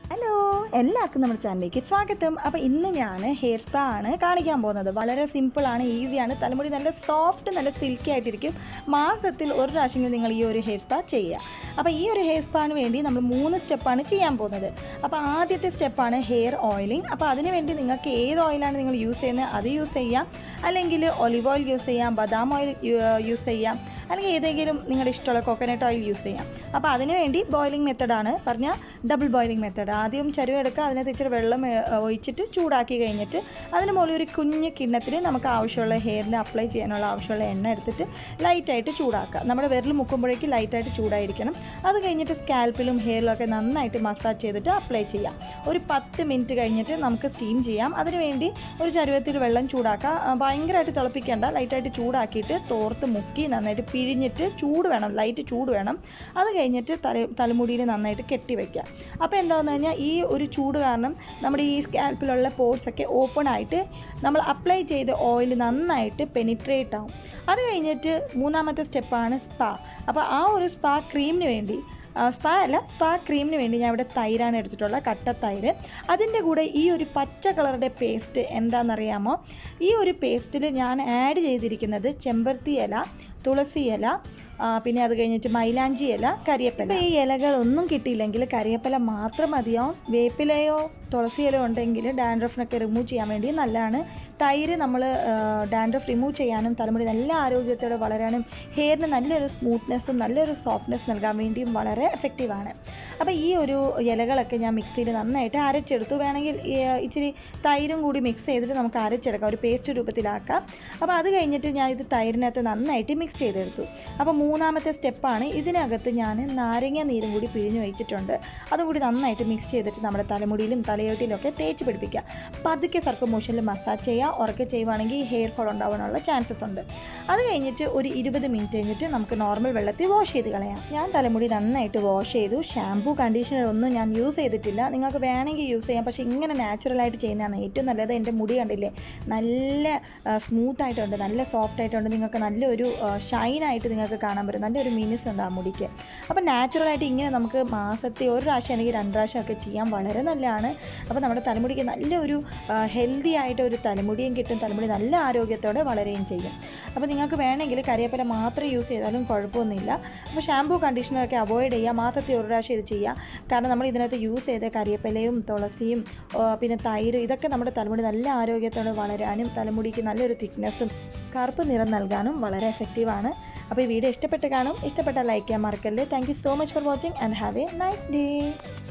hello എല്ലാവർക്കും നമ്മുടെ ചാനലിലേക്ക് സ്വാഗതം അപ്പോൾ ഇന്ന് ഞാൻ ഹെയർ സ്പാ ആണ് കാണിക്കാൻ പോകുന്നത് വളരെ സിമ്പിളാണ് ഈസിയാണ് തലമുടി നല്ല സോഫ്റ്റ് നല്ല സിൽക്കി ആയിട്ടിരിക്കും മാസത്തിൽ ഒരു പ്രാവശ്യമെങ്കിലും നിങ്ങൾ ഈ ഒരു ഹെയർ സ്പാ ചെയ്യുക അപ്പോൾ ഈ ഒരു ഹെയർ സ്പാന് വേണ്ടി നമ്മൾ മൂന്ന് സ്റ്റെപ്പാണ് ചെയ്യാൻ പോകുന്നത് അപ്പോൾ ആദ്യത്തെ സ്റ്റെപ്പാണ് ഹെയർ ഓയിലിംഗ് അപ്പോൾ അതിന് വേണ്ടി നിങ്ങൾക്ക് ഏത് ഓയിലാണ് നിങ്ങൾ യൂസ് ചെയ്യുന്നത് അത് യൂസ് ചെയ്യാം അല്ലെങ്കിൽ ഒലിവ് ഓയിൽ യൂസ് ചെയ്യാം ബദാം ഓയിൽ യൂസ് ചെയ്യാം അല്ലെങ്കിൽ ഏതെങ്കിലും നിങ്ങളുടെ ഇഷ്ടമുള്ള കോക്കനട്ട് ഓയിൽ യൂസ് ചെയ്യാം അപ്പോൾ അതിന് വേണ്ടി ബോയിലിംഗ് മെത്തഡാണ് പറഞ്ഞാൽ ഡബിൾ ബോയിലിംഗ് മെത്തഡ് ആദ്യം ചരുവ എടുക്കുക അതിനകത്ത് ഇച്ചിരി വെള്ളം ഏ, ഒഴിച്ചിട്ട് ചൂടാക്കി കഴിഞ്ഞിട്ട് അതിന് മുകളിൽ ഒരു കുഞ്ഞ് കിണ്ണത്തിൽ നമുക്ക് ആവശ്യമുള്ള ഹെയറിന് അപ്ലൈ ചെയ്യാനുള്ള ആവശ്യമുള്ള എണ്ണ എടുത്തിട്ട് ലൈറ്റായിട്ട് ചൂടാക്കുക നമ്മുടെ വിരൽ മുക്കുമ്പോഴേക്ക് ലൈറ്റായിട്ട് ചൂടായിരിക്കണം അത് കഴിഞ്ഞിട്ട് സ്കാൽപ്പിലും ഹെയറിലും ഒക്കെ നന്നായിട്ട് മസാജ് ചെയ്തിട്ട് അപ്ലൈ ചെയ്യാം ഒരു പത്ത് മിനിറ്റ് കഴിഞ്ഞിട്ട് നമുക്ക് സ്റ്റീം ചെയ്യാം അതിനുവേണ്ടി ഒരു ചരുവത്തിൽ വെള്ളം ചൂടാക്കുക ആ, ഭയങ്കരമായിട്ട് തിളപ്പിക്കേണ്ട ലൈറ്റായിട്ട് ചൂടാക്കിയിട്ട് തോർത്ത് മുക്കി നന്നായിട്ട് പിഴിഞ്ഞിട്ട് ചൂട് വേണം ലൈറ്റ് ചൂട് വേണം അത് കഴിഞ്ഞിട്ട് തല തലമുടിയിൽ നന്നായിട്ട് കെട്ടി വയ്ക്കുക അപ്പോൾ എന്താണെന്ന് കഴിഞ്ഞാൽ ഈ ഒരു ചൂട് കാരണം നമ്മുടെ ഈ സ്കാൽപ്പിലുള്ള പോർട്സ് ഒക്കെ ഓപ്പൺ ആയിട്ട് നമ്മൾ അപ്ലൈ ചെയ്ത ഓയിൽ നന്നായിട്ട് പെനിട്രേറ്റ് ആവും അത് കഴിഞ്ഞിട്ട് മൂന്നാമത്തെ സ്റ്റെപ്പാണ് സ്പാ അപ്പോൾ ആ ഒരു സ്പാ ക്രീമിന് വേണ്ടി ആ, സ്പാ അല്ല സ്പാ ക്രീമിന് വേണ്ടി ഞാൻ ഇവിടെ തൈരാണ് എടുത്തിട്ടുള്ളത് കട്ട തൈര് അതിൻ്റെ കൂടെ ഈ ഒരു പച്ച കളറുടെ പേസ്റ്റ് എന്താണെന്നറിയാമോ ഈ ഒരു പേസ്റ്റിൽ ഞാൻ ആഡ് ചെയ്തിരിക്കുന്നത് ചെമ്പരത്തി ഇല തുളസി ഇല ആ, പിന്നെ അത് കഴിഞ്ഞിട്ട് മൈലാഞ്ചി ഇല കരിയപ്പല ഇപ്പോൾ ഈ ഇലകളൊന്നും കിട്ടിയില്ലെങ്കിൽ കരിയപ്പല മാത്രം മതിയാവും വേപ്പിലയോ തുളസി ഇല ഉണ്ടെങ്കിൽ ഡാൻഡ്രഫിനൊക്കെ റിമൂവ് ചെയ്യാൻ വേണ്ടി നല്ലതാണ് തൈര് നമ്മൾ ഡാൻഡ്രഫ് റിമൂവ് ചെയ്യാനും തലമുടി നല്ല ആരോഗ്യത്തോടെ വളരാനും ഹെയറിന് നല്ലൊരു സ്മൂത്ത്നെസ്സും നല്ലൊരു സോഫ്റ്റ്നെസ് നൽകാൻ വേണ്ടിയും വളരെ എഫക്റ്റീവാണ് അപ്പോൾ ഈ ഒരു ഇലകളൊക്കെ ഞാൻ മിക്സിയിൽ നന്നായിട്ട് അരച്ചെടുത്തു വേണമെങ്കിൽ ഈ, ഇച്ചിരി തൈരും കൂടി മിക്സ് ചെയ്തിട്ട് നമുക്ക് അരച്ചെടുക്കാം ഒരു പേസ്റ്റ് രൂപത്തിലാക്കാം അപ്പോൾ അത് കഴിഞ്ഞിട്ട് ഞാൻ ഇത് തൈരിനകത്ത് നന്നായിട്ട് മിക്സ് ചെയ്തെടുത്തു അപ്പോൾ മൂന്നാമത്തെ സ്റ്റെപ്പാണ് ഇതിനകത്ത് ഞാൻ നാരങ്ങ നീരും കൂടി പിഴിഞ്ഞ് വെച്ചിട്ടുണ്ട് അതും കൂടി നന്നായിട്ട് മിക്സ് ചെയ്തിട്ട് നമ്മുടെ തലമുടിയിലും തലയോട്ടിലും ഒക്കെ തേച്ച് പിടിപ്പിക്കുക പതുക്കെ സർക്കും മോഷനിൽ മസാജ് ചെയ്യുക ഉറക്കെ ചെയ്യുവാണെങ്കിൽ ഹെയർ ഫോൾ ഉണ്ടാവാനുള്ള ചാൻസസ് ഉണ്ട് അത് കഴിഞ്ഞിട്ട് ഒരു ഇരുപത് മിനിറ്റ് കഴിഞ്ഞിട്ട് നമുക്ക് നോർമൽ വെള്ളത്തിൽ വാഷ് ചെയ്ത് കളയാം ഞാൻ തലമുടി നന്നായിട്ട് വാഷ് ചെയ്തു ഷാമ്പൂ കണ്ടീഷണർ ഒന്നും ഞാൻ യൂസ് ചെയ്തിട്ടില്ല നിങ്ങൾക്ക് വേണമെങ്കിൽ യൂസ് ചെയ്യാം പക്ഷേ ഇങ്ങനെ നാച്ചുറലായിട്ട് ചെയ്യുന്നതാണ് ഏറ്റവും നല്ലത് എൻ്റെ മുടി കണ്ടില്ലേ നല്ല സ്മൂത്ത് ആയിട്ടുണ്ട് നല്ല സോഫ്റ്റ് ആയിട്ടുണ്ട് നിങ്ങൾക്ക് നല്ലൊരു ഷൈനായിട്ട് നിങ്ങൾക്ക് കാണാൻ പറ്റും നല്ലൊരു മിനിസ് ഉണ്ട് ആ മുടിക്ക് അപ്പോൾ നാച്ചുറലായിട്ട് ഇങ്ങനെ നമുക്ക് മാസത്തിൽ ഒരു പ്രാവശ്യം അല്ലെങ്കിൽ രണ്ട് പ്രാവശ്യം ഒക്കെ ചെയ്യാൻ വളരെ നല്ലതാണ് അപ്പോൾ നമ്മുടെ തലമുടിക്ക് നല്ലൊരു ഹെൽത്തി ആയിട്ട് ഒരു തലമുടിയും കിട്ടും തലമുടി നല്ല ആരോഗ്യത്തോടെ വളരുകയും ചെയ്യും അപ്പോൾ നിങ്ങൾക്ക് വേണമെങ്കിൽ കരിയേപ്പില മാത്രം യൂസ് ചെയ്താലും കുഴപ്പമൊന്നുമില്ല അപ്പോൾ ഷാമ്പൂ കണ്ടീഷണറൊക്കെ അവോയ്ഡ് ചെയ്യുക മാസത്തിൽ ഒരു പ്രാവശ്യം ഇത് ചെയ്യുക കാരണം നമ്മൾ ഇതിനകത്ത് യൂസ് ചെയ്ത കരിയേപ്പിലയും തുളസിയും ആ, പിന്നെ തൈര് ഇതൊക്കെ നമ്മുടെ തലമുടി നല്ല ആരോഗ്യത്തോടെ വളരാനും തലമുടിക്ക് നല്ലൊരു തിക്നെസ്സും കറുപ്പ് നിറം നൽകാനും വളരെ എഫക്റ്റീവാണ് അപ്പോൾ ഈ വീഡിയോ ഇഷ്ടപ്പെട്ട് കാണും ഇഷ്ടപ്പെട്ടാൽ ലൈക്ക് ചെയ്യാൻ മറക്കല്ലേ thank you so much for watching and have a nice day